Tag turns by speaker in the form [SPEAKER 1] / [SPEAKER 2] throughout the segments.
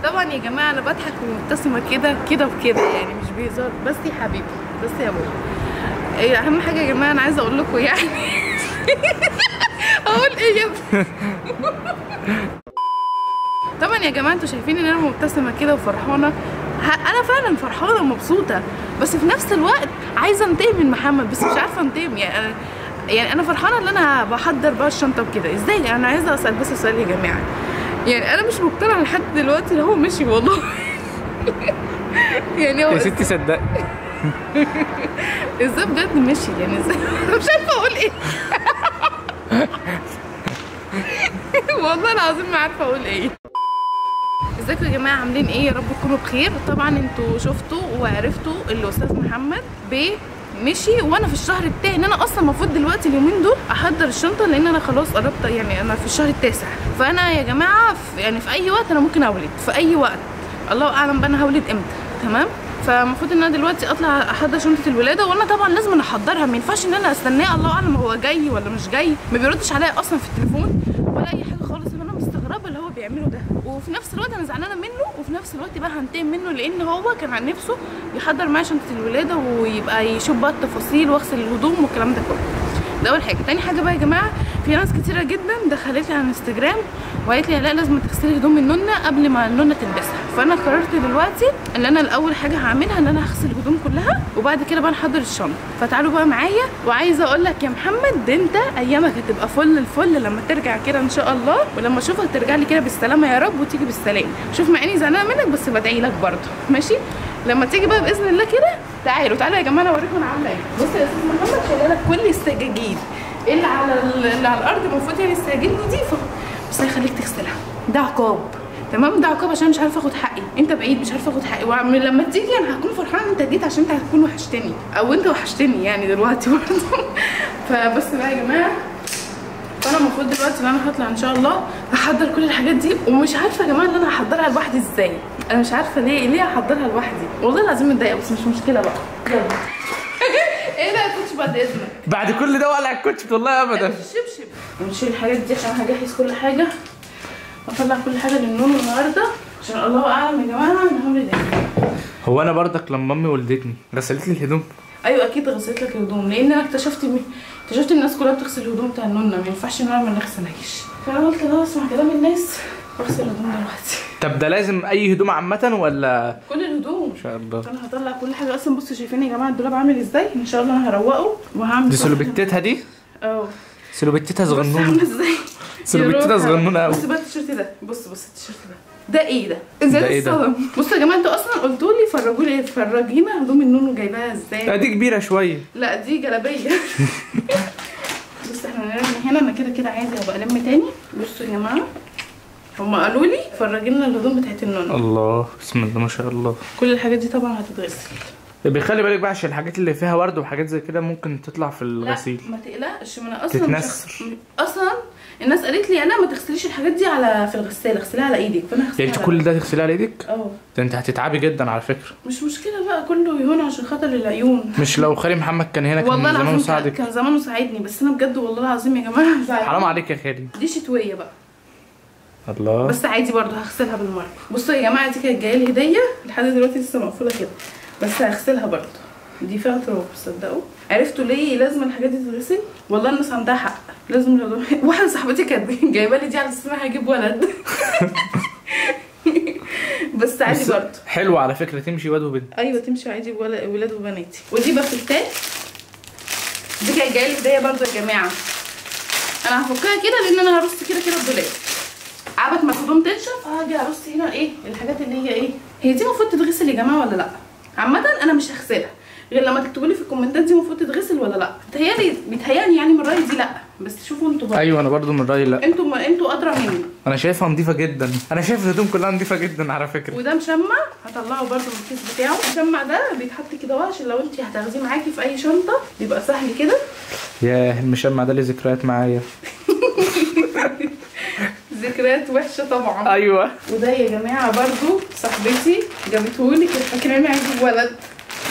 [SPEAKER 1] طبعا يا جماعه انا بضحك ومبتسمه كده كده وكده يعني مش بهزار بس يا حبيبي بس يا بابا إيه اهم حاجه يا جماعه انا عايزه اقول لكم يعني اقول ايه يا ابني طبعا يا جماعه انتوا شايفين ان انا مبتسمه كده وفرحانه ه- انا فعلا فرحانه ومبسوطه بس في نفس الوقت عايزه انتقم من محمد بس مش عارفه انتقم يعني انا يعني انا فرحانه ان انا بحضر بقى الشنطه وكده ازاي انا عايزه اسال بس سؤال يا جماعه يعني انا مش مقتنعه لحد دلوقتي ان هو مشي والله يعني هو
[SPEAKER 2] يا ستي صدقي
[SPEAKER 1] ازاي بجد مشي يعني ازاي أنا مش عارفه اقول ايه والله العظيم ما عارفه اقول ايه ازيكم يا جماعه عاملين ايه يا رب تكونوا بخير طبعا انتوا شفتوا وعرفتوا الاستاذ محمد ب مشي وانا في الشهر بتاعي ان انا اصلا المفروض دلوقتي اليومين دول احضر الشنطه لان انا خلاص قربت يعني انا في الشهر التاسع فانا يا جماعه في يعني في اي وقت انا ممكن اولد في اي وقت الله اعلم بقى انا هولد امتى تمام فالمفروض ان انا دلوقتي اطلع احضر شنطه الولاده وانا طبعا لازم أنا احضرها ما ينفعش ان انا استناه الله اعلم هو جاي ولا مش جاي ما بيردش عليا اصلا في التليفون ولا اي حاجه خالص انا مستغربه اللي هو بيعمله ده وفي نفس الوقت انا زعلانه منه وفي نفس الوقت بقى هنتقم منه لان هو كان عن نفسه يحضر معايا شنطه الولاده ويبقى يشوف بقى التفاصيل واغسل الهدوم والكلام ده كله ده اول حاجه تاني حاجه بقى يا جماعه في ناس كتيره جدا دخلت لي على الانستجرام وقالت لي لا لازم تغسلي هدوم النونه قبل ما النونه تلبسها فانا قررت دلوقتي ان انا الاول حاجه هعملها ان انا هغسل الهدوم كلها وبعد كده بقى نحضر الشنطه فتعالوا بقى معايا وعايزه اقول لك يا محمد ده انت ايامك هتبقى فل الفل لما ترجع كده ان شاء الله ولما اشوفك ترجع لي كده بالسلامه يا رب وتيجي بالسلام شوف مع اني زعلانه منك بس بدعي لك برضه ماشي لما تيجي بقى باذن الله كده تعالوا تعالوا يا جماعه انا اوريكم انا عامله ايه بص يا استاذ محمد شايله لك كل السجاجيد اللي على ال- اللي على الارض المفروض يعني السجاجيد نظيفه بس هيخليك تغسلها ده عقاب تمام ده عقاب عشان مش عارفه اخد حقي انت بعيد مش عارفه اخد حقي وعم- لما تيجي انا هكون فرحانه ان انت جيت عشان انت هتكون وحشتني او انت وحشتني يعني دلوقتي برضه فبص بقى يا جماعه فانا المفروض دلوقتي ان انا هطلع ان شاء الله هحضر كل الحاجات دي ومش عارفه يا جماعه ان انا هحضرها لوحدي ازاي انا مش عارفه ليه ليه هحضرها لوحدي والله العظيم متضايقه بس مش مشكله بقى يلا ايه لا كنتش بعد اذنك
[SPEAKER 2] بعد كل ده ولا الكوتش والله ابدا
[SPEAKER 1] الشبشب ونشيل الحاجات دي عشان هجهز كل حاجه واطلع كل حاجه للنوم النهارده عشان الله اعلم يا جماعه انا هعمل ايه
[SPEAKER 2] هو انا برضك لما امي ولدتني غسلت لي الهدوم
[SPEAKER 1] ايوه اكيد غسلت لك الهدوم لان انا اكتشفت م... اكتشفت الناس كلها بتغسل الهدوم بتاع النونه ما ينفعش ان انا ما نغسلهاش فانا قلت انا اسمع كلام الناس واغسل الهدوم دلوقتي
[SPEAKER 2] طب ده لازم اي هدوم عامه ولا
[SPEAKER 1] كل الهدوم
[SPEAKER 2] ان شاء الله
[SPEAKER 1] انا هطلع كل حاجه اصلا بصوا شايفين يا جماعه الدولاب عامل ازاي ان شاء الله انا هروقه وهعمل
[SPEAKER 2] دي
[SPEAKER 1] كل
[SPEAKER 2] سلوبتتها دي
[SPEAKER 1] حاجة. اه
[SPEAKER 2] سلوبتتها
[SPEAKER 1] بص عامله
[SPEAKER 2] صغنونه
[SPEAKER 1] ازاي
[SPEAKER 2] سلوبتتها
[SPEAKER 1] يروح.
[SPEAKER 2] صغنونه قوي
[SPEAKER 1] بص بقى التيشيرت ده بص بص التيشيرت ده ده ايه ده؟ ازاي
[SPEAKER 2] ده إيه ده؟
[SPEAKER 1] الصدم بصوا يا جماعه انتوا اصلا قلتوا لي فرجوا لي فرجينا هدوم النونو جايباها ازاي
[SPEAKER 2] لا دي كبيره شويه
[SPEAKER 1] لا دي جلابيه بص احنا هنرمي هنا انا كده كده عايزه ابقى الم تاني بصوا يا جماعه هم قالوا لي فرجي لنا الهدوم بتاعت النونو
[SPEAKER 2] الله بسم الله ما شاء الله
[SPEAKER 1] كل الحاجات دي طبعا هتتغسل
[SPEAKER 2] بيخلي بالك بقى عشان الحاجات اللي فيها ورد وحاجات زي كده ممكن تطلع في الغسيل
[SPEAKER 1] لا ما تقلقش ما انا اصلا مش
[SPEAKER 2] تتنسر.
[SPEAKER 1] هغ- اصلا الناس قالت لي انا ما تغسليش الحاجات دي على في الغساله اغسليها على ايدك فانا هغسلها
[SPEAKER 2] يعني انت
[SPEAKER 1] على
[SPEAKER 2] كل ده تغسليه على ايدك
[SPEAKER 1] اه
[SPEAKER 2] ده انت هتتعبي جدا على فكره
[SPEAKER 1] مش مشكله بقى كله يهون عشان خاطر العيون
[SPEAKER 2] مش لو خالي محمد كان هنا كان
[SPEAKER 1] والله
[SPEAKER 2] زمانه
[SPEAKER 1] العظيم كان,
[SPEAKER 2] ساعدك
[SPEAKER 1] كان زمانه ساعدني بس انا بجد والله العظيم يا جماعه زعلانة.
[SPEAKER 2] حرام عليك يا خالي
[SPEAKER 1] دي شتويه بقى
[SPEAKER 2] الله
[SPEAKER 1] بس عادي برضه هغسلها بالمره بصوا يا جماعه دي كانت جايه لي هديه لحد دلوقتي لسه مقفوله كده بس هغسلها برضه دي فيها تراب تصدقوا عرفتوا ليه لازم الحاجات دي تتغسل والله الناس عندها حق لازم الهدوم واحده صاحبتي كانت جايبه لي دي على اساس انا هجيب ولد بس عادي
[SPEAKER 2] بس
[SPEAKER 1] برضه
[SPEAKER 2] حلو على فكره تمشي واد وبنت
[SPEAKER 1] ايوه تمشي عادي بول- ولاد وبناتي ودي بافتات دي كانت جايه لي هديه برضه يا جماعه انا هفكها كده لان انا هرص كده كده الدولاب عبت ما الهدوم تنشف هاجي ارص هنا ايه الحاجات اللي هي ايه هي دي المفروض تتغسل يا جماعه ولا لا عامه انا مش هغسلها غير لما تكتبوا لي في الكومنتات دي المفروض تتغسل ولا لا بتهيالي بيتهيالي يعني من رايي دي لا بس شوفوا انتوا بقى
[SPEAKER 2] ايوه انا برضو من رايي لا
[SPEAKER 1] انتوا ما انتوا ادرى مني
[SPEAKER 2] انا شايفها نظيفه جدا انا شايف الهدوم كلها نظيفه جدا على فكره
[SPEAKER 1] وده مشمع هطلعه برده من الكيس بتاعه المشمع ده بيتحط كده اهو عشان لو انت هتاخديه معاكي في اي شنطه يبقى سهل كده
[SPEAKER 2] ياه المشمع ده ليه ذكريات معايا
[SPEAKER 1] ذكريات وحشه طبعا
[SPEAKER 2] ايوه
[SPEAKER 1] وده يا جماعه برضو صاحبتي جابتهولي كانت فاكراني هجيب ولد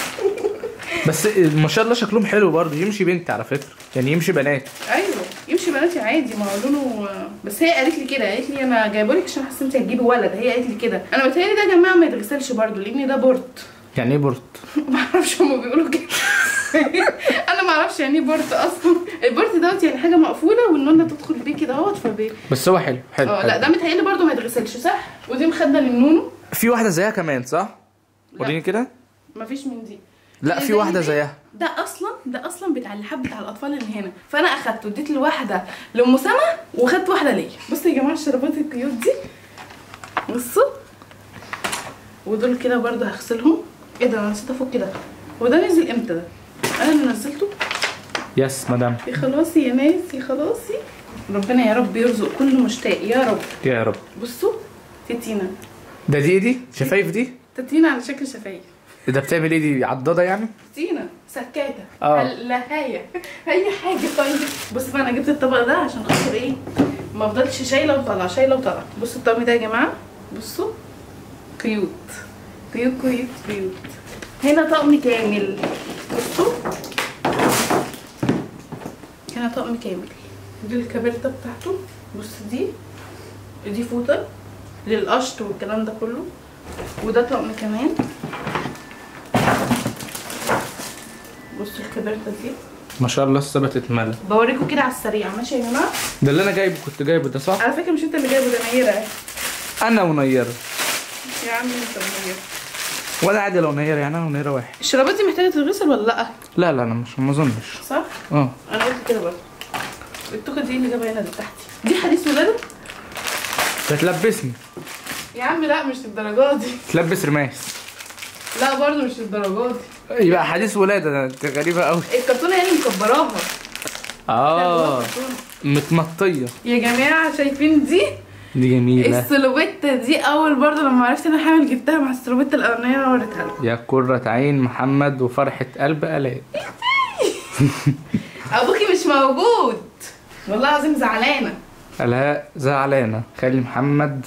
[SPEAKER 2] بس ما شاء الله شكلهم حلو برضو يمشي بنت على فكره يعني يمشي بنات
[SPEAKER 1] ايوه يمشي بناتي عادي ما هو لونه بس هي قالت لي كده قالت لي انا جايبه لك عشان حاسه انت هتجيبي ولد هي قالت لي كده انا متهيألي ده يا جماعه ما يتغسلش برضه لان ده بورت
[SPEAKER 2] يعني ايه بورت
[SPEAKER 1] ما اعرفش هما بيقولوا كده انا ما اعرفش يعني ايه بورت اصلا البورت دوت يعني حاجه مقفوله والنونه تدخل بيه كده اهوت فبي
[SPEAKER 2] بس هو حلو حلو,
[SPEAKER 1] اه
[SPEAKER 2] حلو.
[SPEAKER 1] لا ده متهيألي برضه ما يتغسلش صح ودي مخده للنونو
[SPEAKER 2] في واحده زيها كمان صح وريني كده
[SPEAKER 1] مفيش من دي
[SPEAKER 2] لا
[SPEAKER 1] اللي
[SPEAKER 2] في
[SPEAKER 1] زي
[SPEAKER 2] واحده
[SPEAKER 1] دي،
[SPEAKER 2] زيها
[SPEAKER 1] ده اصلا ده اصلا بتاع اللحاب بتاع الاطفال اللي هنا فانا اخدته اديت لواحده لام سما واخدت واحده ليا بصوا يا جماعه الشرابات الكيوت دي بصوا ودول كده برضه هغسلهم ايه ده انا نسيت افك كده وده نزل امتى ده انا اللي نزلته
[SPEAKER 2] يس مدام
[SPEAKER 1] يا خلاصي يا ناس يا خلاصي ربنا يا رب يرزق كل مشتاق يا رب
[SPEAKER 2] يا رب
[SPEAKER 1] بصوا تيتينا
[SPEAKER 2] ده دي ايه دي شفايف دي
[SPEAKER 1] تيتينا على شكل شفايف
[SPEAKER 2] ده بتعمل ايه دي عضاده يعني
[SPEAKER 1] تينا سكاتة
[SPEAKER 2] اه.
[SPEAKER 1] لهاية اي حاجة طيب بص بقى انا جبت الطبق ده عشان خاطر ايه ما افضلش شايله وطالعه شايله وطالعه بصوا الطقم ده يا جماعه بصوا كيوت كيوت كيوت كيوت هنا طقم كامل بصوا هنا طقم كامل دي الكابرتة بتاعته بص دي دي فوطة للقشط والكلام ده كله وده طقم كمان بصوا الكبرتة دي
[SPEAKER 2] ما شاء الله لسه بتتملى
[SPEAKER 1] بوريكم كده على السريع ماشي يا جماعه
[SPEAKER 2] ده اللي انا جايبه كنت جايبه ده صح
[SPEAKER 1] على فكره مش انت اللي جايبه ده نيره
[SPEAKER 2] انا ونيره
[SPEAKER 1] يا عم انت ونيره
[SPEAKER 2] ولا عادي لو نيره يعني انا ونيره واحد
[SPEAKER 1] الشرابات دي محتاجه تتغسل ولا لا
[SPEAKER 2] لا لا لا مش ما اظنش
[SPEAKER 1] صح
[SPEAKER 2] اه
[SPEAKER 1] انا قلت كده برضه التوكه دي اللي جابها هنا دي تحتي دي حديث ولاده
[SPEAKER 2] بتلبسني
[SPEAKER 1] يا عم لا مش الدرجات دي
[SPEAKER 2] تلبس رماس
[SPEAKER 1] لا برضه مش الدرجات دي
[SPEAKER 2] يبقى حديث ولاده ده انت غريبه قوي
[SPEAKER 1] الكرتونه يعني مكبراها
[SPEAKER 2] اه
[SPEAKER 1] الكرتونة.
[SPEAKER 2] متمطيه
[SPEAKER 1] يا جماعه شايفين دي
[SPEAKER 2] دي جميله
[SPEAKER 1] السلوبيتا دي اول برضه لما عرفت ان انا حامل جبتها مع السلوبيتا الاولانيه انا وريتها لكم
[SPEAKER 2] يا قرة عين محمد وفرحة قلب آلاء
[SPEAKER 1] ابوكي مش موجود والله العظيم زعلانه
[SPEAKER 2] آلاء زعلانة خالي محمد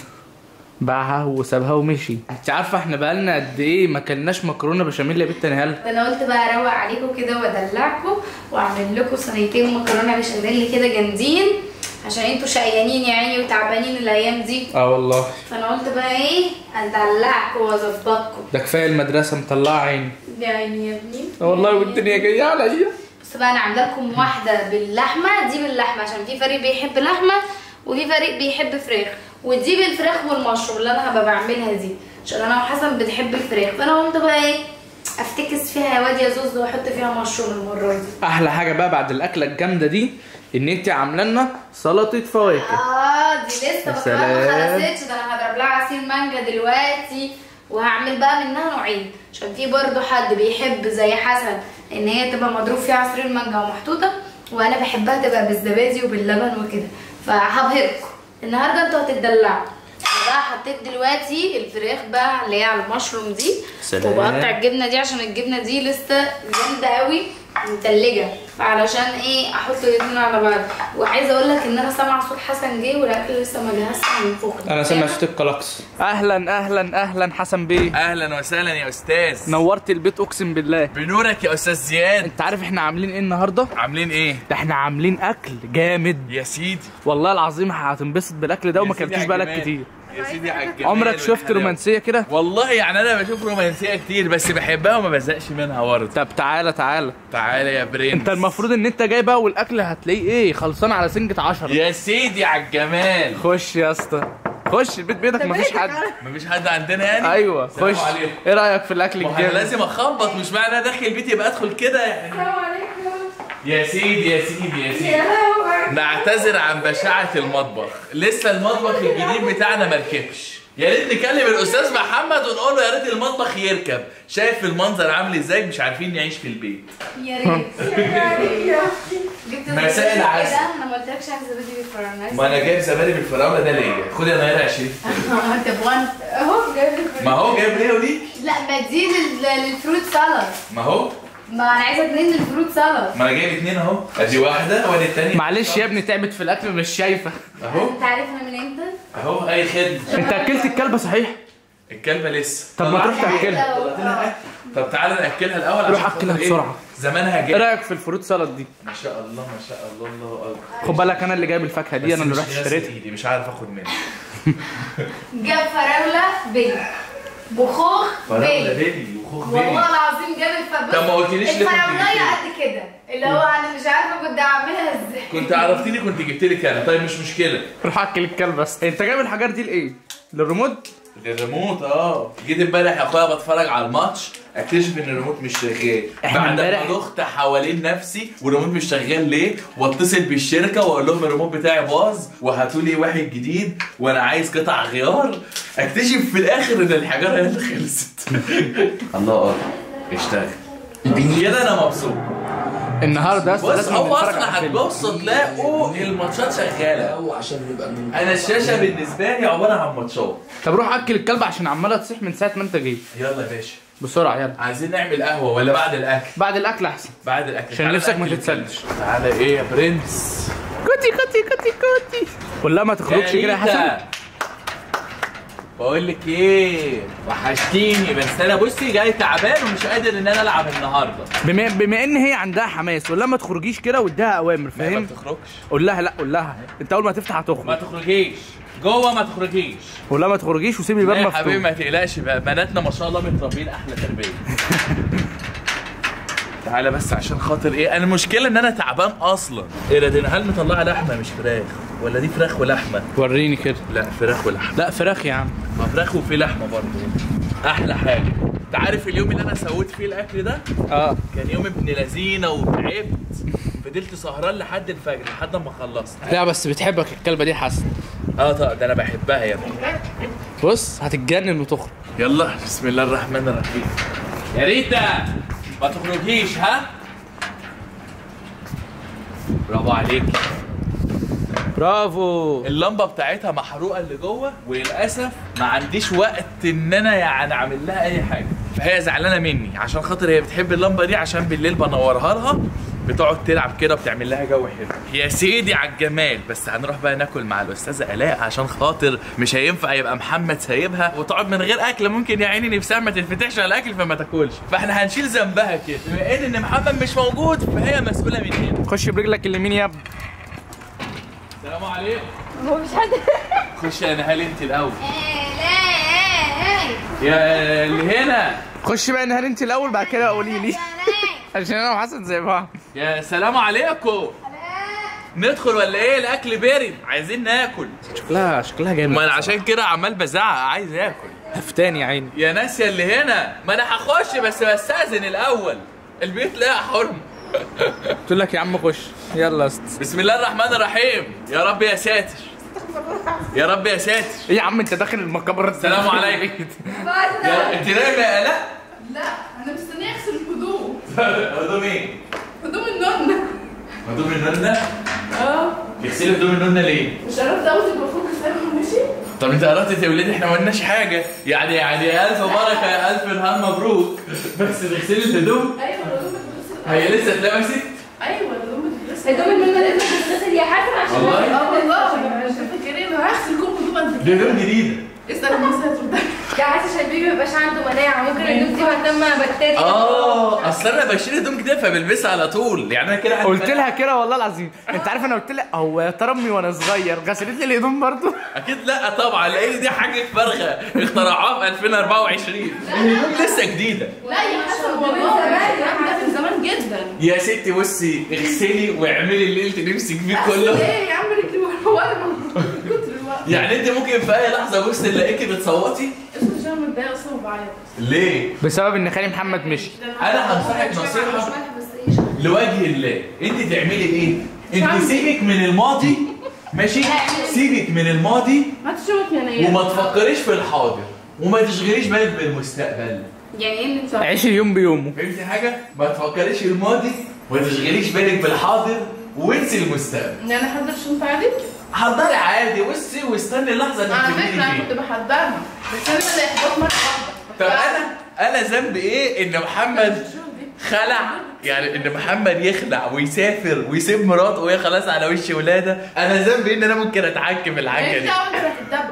[SPEAKER 2] باعها وسابها ومشي انت عارفة احنا بقالنا قد ايه ما كلناش مكرونة بشاميل يا بنت نهال
[SPEAKER 3] ده انا قلت بقى اروق عليكم كده وادلعكم واعمل لكم صينيتين مكرونه بشاميل كده جامدين عشان انتوا شقيانين يا عيني وتعبانين الايام دي
[SPEAKER 2] اه والله
[SPEAKER 3] فانا قلت بقى ايه ادلعكم واظبطكم
[SPEAKER 2] ده كفاية المدرسة مطلعة عيني
[SPEAKER 3] يا عيني يا ابني
[SPEAKER 2] اه والله والدنيا جاية عليا
[SPEAKER 3] بس بقى انا عامله لكم واحده باللحمه دي باللحمه عشان في فريق بيحب لحمه وفي فريق بيحب فراخ ودي بالفراخ والمشروم اللي انا هبقى بعملها دي عشان انا وحسن بنحب الفراخ فانا قلت بقى ايه افتكس فيها يا واد يا زوز واحط فيها مشروم المره دي
[SPEAKER 2] احلى حاجة بقى بعد الاكلة الجامدة دي ان انت عاملة لنا سلطة فواكه
[SPEAKER 3] اه دي لسه بس كمان ما
[SPEAKER 2] سلام.
[SPEAKER 3] خلصتش ده انا هضرب لها عصير مانجا دلوقتي وهعمل بقى منها نوعين عشان في برضو حد بيحب زي حسن ان هي تبقى مضروب فيها عصير المانجا ومحطوطه وانا بحبها تبقى بالزبادي وباللبن وكده فهبهركم النهارده انتوا هتتدلعوا انا بقى حطيت دلوقتي الفراخ بقى اللي هي على المشروم دي
[SPEAKER 2] سلام.
[SPEAKER 3] وبقطع الجبنه دي عشان الجبنه دي لسه جامده قوي متلجه فعلشان ايه احط الاتنين على بعض وعايزه اقول لك ان انا سامعه صوت حسن جه والاكل لسه ما جهزش من فوق
[SPEAKER 2] انا سامع صوت الكلاكس اهلا اهلا اهلا حسن بيه
[SPEAKER 4] اهلا وسهلا يا استاذ
[SPEAKER 2] نورت البيت اقسم بالله
[SPEAKER 4] بنورك يا استاذ زياد
[SPEAKER 2] انت عارف احنا عاملين ايه النهارده
[SPEAKER 4] عاملين ايه
[SPEAKER 2] ده احنا عاملين اكل جامد
[SPEAKER 4] يا سيدي
[SPEAKER 2] والله العظيم هتنبسط بالاكل ده وما
[SPEAKER 4] يا سيدي
[SPEAKER 2] كلتوش
[SPEAKER 4] على
[SPEAKER 2] بقالك
[SPEAKER 4] الجمال.
[SPEAKER 2] كتير
[SPEAKER 4] يا سيدي على الجمال
[SPEAKER 2] عمرك شفت
[SPEAKER 4] والحلاوة.
[SPEAKER 2] رومانسيه كده
[SPEAKER 4] والله يعني انا بشوف رومانسيه كتير بس بحبها وما بزهقش منها برضه
[SPEAKER 2] طب تعالى تعالى
[SPEAKER 4] تعالى يا برنس
[SPEAKER 2] انت المفروض ان انت جاي بقى والاكل هتلاقيه ايه خلصان على سنجة عشرة
[SPEAKER 4] يا سيدي على الجمال
[SPEAKER 2] خش يا اسطى خش البيت بيتك مفيش حد
[SPEAKER 4] مفيش حد عندنا يعني
[SPEAKER 2] ايوه
[SPEAKER 4] سلام
[SPEAKER 2] خش
[SPEAKER 4] عليكم.
[SPEAKER 2] ايه رايك في الاكل
[SPEAKER 4] ما انا
[SPEAKER 2] الجامد
[SPEAKER 4] لازم اخبط مش معنى أنا داخل البيت يبقى ادخل كده يعني يا سيدي يا سيدي يا سيدي نعتذر عن بشاعة المطبخ لسه المطبخ الجديد بتاعنا مركبش يا ريت نكلم الاستاذ محمد ونقول له يا ريت المطبخ يركب شايف المنظر عامل ازاي مش عارفين نعيش في البيت
[SPEAKER 3] يا ريت جبت
[SPEAKER 4] مساء العسل.
[SPEAKER 3] إيه ده؟ انا ما قلتلكش عايز زبادي بالفراعنه
[SPEAKER 4] ما انا جايب زبادي بالفراوله ده ليا خد يا نايره 20
[SPEAKER 3] انت بغنت اهو جايب لك
[SPEAKER 4] ما هو جايب ليا وليك
[SPEAKER 3] لا ما دي لل- للفروت سالاد
[SPEAKER 4] ما هو
[SPEAKER 3] ما انا عايزه اتنين للفروت سالاد
[SPEAKER 4] ما انا جايب اتنين اهو ادي واحده وادي التانيه
[SPEAKER 2] معلش يا ابني تعبت في الاكل مش شايفه
[SPEAKER 4] اهو
[SPEAKER 3] انت عارفنا من امتى؟
[SPEAKER 4] اهو اي خدمه
[SPEAKER 2] انت اكلت الكلبه صحيح
[SPEAKER 4] الكلبه لسه
[SPEAKER 2] طب ما تروح
[SPEAKER 4] طلعت-
[SPEAKER 2] تاكلها
[SPEAKER 4] طلعت لها أكل. طب تعالى ناكلها الاول
[SPEAKER 2] روح
[SPEAKER 4] عشان
[SPEAKER 2] أكلها
[SPEAKER 4] خاطر إيه؟
[SPEAKER 2] بسرعة.
[SPEAKER 4] زمانها
[SPEAKER 2] ايه
[SPEAKER 4] جاي
[SPEAKER 2] رايك في الفروت سلطه دي
[SPEAKER 4] ما شاء الله ما شاء الله الله اكبر
[SPEAKER 2] خد بالك انا اللي جايب الفاكهه دي
[SPEAKER 4] بس
[SPEAKER 2] انا اللي
[SPEAKER 4] مش
[SPEAKER 2] رحت
[SPEAKER 4] ناسي
[SPEAKER 2] اشتريتها
[SPEAKER 4] ايدي مش عارف اخد منها
[SPEAKER 3] جاب فراوله بيلي بخوخ
[SPEAKER 4] فراوله
[SPEAKER 3] بيلي
[SPEAKER 4] بيلي وخوخ بيلي
[SPEAKER 3] والله العظيم جاب الفراوله
[SPEAKER 4] طب ما قلتليش ليه كنت
[SPEAKER 3] الفراولايه
[SPEAKER 4] جبتلي؟
[SPEAKER 3] قد كده اللي هو انا مش عارفه كنت اعملها ازاي
[SPEAKER 4] كنت عرفتني كنت جبت لك انا طيب مش مشكله
[SPEAKER 2] روح اكل الكلب بس انت جايب الحاجات دي لايه للريموت
[SPEAKER 4] الريموت اه جيت امبارح يا اخويا بتفرج على الماتش اكتشف ان الريموت مش شغال
[SPEAKER 2] إحنا
[SPEAKER 4] بعد ما
[SPEAKER 2] امبارح-
[SPEAKER 4] دخت حوالين نفسي والريموت مش شغال ليه واتصل بالشركه واقول لهم الريموت بتاعي باظ وهاتوا لي واحد جديد وانا عايز قطع غيار اكتشف في الاخر ان الحجاره هي اللي خلصت الله اكبر اشتغل كده انا مبسوط
[SPEAKER 2] النهارده بس
[SPEAKER 4] بص
[SPEAKER 2] لازم
[SPEAKER 4] هو
[SPEAKER 2] نتفرج
[SPEAKER 4] اصلا
[SPEAKER 2] على الفيلم
[SPEAKER 4] هتبصوا تلاقوا الماتشات شغاله
[SPEAKER 5] عشان نبقى من
[SPEAKER 4] انا الشاشه بالنسبه لي عباره عن ماتشات
[SPEAKER 2] طب روح اكل الكلب عشان عماله تصيح من ساعه ما انت جيت
[SPEAKER 4] يلا يا باشا
[SPEAKER 2] بسرعه يلا
[SPEAKER 4] عايزين نعمل قهوه ولا بعد الاكل
[SPEAKER 2] بعد الاكل احسن
[SPEAKER 4] بعد الاكل
[SPEAKER 2] عشان
[SPEAKER 4] تعالى
[SPEAKER 2] نفسك ما
[SPEAKER 4] نأكل
[SPEAKER 2] تتسلش.
[SPEAKER 4] الكلب. تعالى ايه يا برنس
[SPEAKER 2] كوتي كوتي كوتي كوتي ولا ما تخرجش كده يا حسن
[SPEAKER 4] بقول لك ايه وحشتيني بس انا بصي جاي تعبان ومش قادر ان انا العب النهارده
[SPEAKER 2] بما, بما ان هي عندها حماس ولا ما تخرجيش كده واديها اوامر
[SPEAKER 4] ما
[SPEAKER 2] فاهم
[SPEAKER 4] بتخرجش
[SPEAKER 2] قول لها لا قول لها انت اول ما تفتح
[SPEAKER 4] ما
[SPEAKER 2] هتخرج
[SPEAKER 4] تخرجيش جوه ما تخرجيش
[SPEAKER 2] ولا ما تخرجيش وسيب الباب
[SPEAKER 4] لا يا حبيبي
[SPEAKER 2] مفتوح
[SPEAKER 4] ما تقلقش بقى بناتنا ما شاء الله متربيين احلى تربيه تعالى بس عشان خاطر ايه انا المشكله ان انا تعبان اصلا ايه ده دي هل مطلعه لحمه مش فراخ ولا دي فراخ ولحمه
[SPEAKER 2] وريني كده
[SPEAKER 4] لا فراخ ولحمه
[SPEAKER 2] لا فراخ يا عم
[SPEAKER 4] ما فراخ وفي لحمه برضه احلى حاجه انت عارف اليوم اللي انا سويت فيه الاكل ده
[SPEAKER 2] اه
[SPEAKER 4] كان يوم ابن لذينه وتعبت فضلت سهران لحد الفجر لحد ما خلصت
[SPEAKER 2] لا بس بتحبك الكلبه دي حسن
[SPEAKER 4] اه طب ده انا بحبها يا ابني
[SPEAKER 2] بص هتتجنن وتخرج
[SPEAKER 4] يلا بسم الله الرحمن الرحيم يا ريتا ما تخرجيش ها برافو عليك
[SPEAKER 2] برافو
[SPEAKER 4] اللمبه بتاعتها محروقه اللي جوه وللاسف ما عنديش وقت ان انا يعني اعمل لها اي حاجه فهي زعلانه مني عشان خاطر هي بتحب اللمبه دي عشان بالليل بنورها لها بتقعد تلعب كده وبتعمل لها جو حلو يا سيدي على الجمال بس هنروح بقى ناكل مع الاستاذه الاء عشان خاطر مش هينفع يبقى محمد سايبها وتقعد من غير اكل ممكن يا عيني نفسها ما تتفتحش على الاكل فما تاكلش فاحنا هنشيل ذنبها كده بما ان ان محمد مش موجود فهي مسؤوله مننا
[SPEAKER 2] خش برجلك اليمين يا ابني
[SPEAKER 4] السلام عليكم
[SPEAKER 3] هو مش حد
[SPEAKER 4] خش يا نهال انت الاول
[SPEAKER 3] لا
[SPEAKER 4] يا اللي هنا
[SPEAKER 2] خش بقى نهار انت الاول بعد كده قولي لي عشان انا وحسن زي بعض
[SPEAKER 4] يا سلام عليكم ندخل ولا ايه الاكل بارد عايزين ناكل
[SPEAKER 2] شكلها شكلها جامد
[SPEAKER 4] ما انا عشان كده عمال بزعق عايز اكل
[SPEAKER 2] هفتان يا عيني
[SPEAKER 4] يا ناس يا اللي هنا ما انا هخش بس بستاذن الاول البيت لا حرم
[SPEAKER 2] قلت لك يا عم خش يلا يا اسطى
[SPEAKER 4] بسم الله الرحمن الرحيم يا رب يا ساتر يا رب يا ساتر
[SPEAKER 2] ايه يا عم انت داخل المقبره
[SPEAKER 4] السلام عليكم يا انت نايمه يا لا
[SPEAKER 1] لا انا مستنيه اغسل الهدوم
[SPEAKER 4] هدوم ايه
[SPEAKER 1] هدوم النونة
[SPEAKER 4] هدوم النونه
[SPEAKER 1] اه
[SPEAKER 4] تغسلي هدوم النونه ليه
[SPEAKER 1] مش عرفت اول المفروض كسرها ماشي
[SPEAKER 4] طب انت قررت تولدي احنا ما قلناش حاجه يعني يعني الف بركه يا الف نهار مبروك بس تغسلي الهدوم
[SPEAKER 1] ايوه الهدوم بتتغسل
[SPEAKER 4] هي لسه اتلبست
[SPEAKER 1] ايوه الهدوم بتتغسل
[SPEAKER 3] هدوم المنى لازم تتغسل يا حسن عشان
[SPEAKER 4] والله؟
[SPEAKER 1] اه والله مش فاكرين انا هغسل كل هدوم قد
[SPEAKER 4] دي
[SPEAKER 1] كده
[SPEAKER 4] هدوم جديده
[SPEAKER 1] اسال الناس هتردك
[SPEAKER 3] يا حسن عشان البيبي ميبقاش عنده مناعه ممكن الهدوم دي مهتمه بكتيريا
[SPEAKER 4] اه اصل انا بشيل هدوم جديده فبلبسها على طول يعني انا كده عندي
[SPEAKER 2] قلت لها كده والله العظيم انت عارف انا قلت لها هو يا ترى امي وانا صغير غسلت لي الهدوم برضه
[SPEAKER 4] اكيد لا طبعا لان دي حاجه فارغه اخترعوها في 2024 الهدوم لسه جديده
[SPEAKER 1] لا يا حسن والله الكلام ده من زمان جدا
[SPEAKER 4] يا ستي بصي اغسلي واعملي اللي انت نفسك فيه كله
[SPEAKER 1] ايه يا عم رجلي ورا من كتر الوقت
[SPEAKER 4] يعني انت ممكن في اي لحظه بص نلاقيكي بتصوتي
[SPEAKER 1] اسمه عشان متضايقه اصلا وبعيط
[SPEAKER 4] ليه
[SPEAKER 2] بسبب ان خالي محمد مشي
[SPEAKER 4] انا هنصحك نصيحه
[SPEAKER 3] بس ايه
[SPEAKER 4] لوجه الله انت تعملي ايه انت سيبك من الماضي ماشي سيبك من الماضي
[SPEAKER 1] ما تشوفك يا نيال
[SPEAKER 4] وما تفكريش في الحاضر وما تشغليش بالك بالمستقبل
[SPEAKER 3] يعني ايه اللي
[SPEAKER 2] عيش اليوم بيومه
[SPEAKER 4] فهمتي حاجه ما تفكريش الماضي وما تشغليش بالك بالحاضر وانسي المستقبل
[SPEAKER 1] يعني احضر شنطه عادي
[SPEAKER 4] حضري عادي بصي واستني اللحظه اللي
[SPEAKER 1] على
[SPEAKER 4] انت
[SPEAKER 1] فكره انا كنت
[SPEAKER 4] فيها
[SPEAKER 1] بحضرها بس انا اللي احباط مره واحده
[SPEAKER 4] طب انا انا ذنبي ايه ان محمد خلع يعني ان محمد يخلع ويسافر ويسيب مراته وهي خلاص على وش ولاده انا ذنبي ان انا ممكن اتحكم الحاجه
[SPEAKER 1] انت
[SPEAKER 4] دي
[SPEAKER 1] عمرك هتتدبس ماليش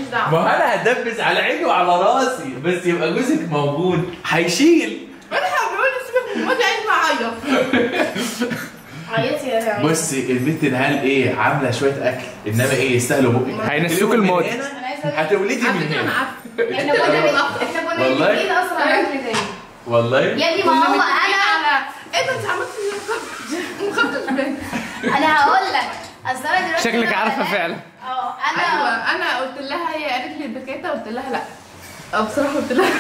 [SPEAKER 1] ماليش دعوه
[SPEAKER 4] ما هو انا هدبس على عيني وعلى راسي بس يبقى جوزك موجود هيشيل
[SPEAKER 1] انا هقول سيبك من ماضي عايز معيط عيطي يا عيال
[SPEAKER 4] بصي البنت نهال ايه عامله شويه اكل انما ايه يستاهلوا بقك
[SPEAKER 2] هينسوك
[SPEAKER 4] هتولدي من
[SPEAKER 2] الماضي.
[SPEAKER 4] هنا،
[SPEAKER 3] انا عايزه
[SPEAKER 4] هتولدي
[SPEAKER 1] على
[SPEAKER 4] من
[SPEAKER 1] فكره انا
[SPEAKER 4] هنا
[SPEAKER 1] عارفه
[SPEAKER 3] احنا كنا بن- احنا كنا
[SPEAKER 4] والله؟
[SPEAKER 3] متفقين اصلا على اكل تاني
[SPEAKER 4] والله
[SPEAKER 3] يا ابني ما هو
[SPEAKER 1] كنا متفقين
[SPEAKER 3] انا
[SPEAKER 1] على ايه ده انت عملت ايه ما خدتش بالي
[SPEAKER 3] انا هقول لك اصل انا دلوقتي
[SPEAKER 2] شكلك
[SPEAKER 3] أنا-
[SPEAKER 2] عارفه فعلا
[SPEAKER 3] اه
[SPEAKER 1] ايوه
[SPEAKER 3] انا
[SPEAKER 1] انا قلت لها هي قالت لي البكاته قلت لها لا أو بصراحه قلت لها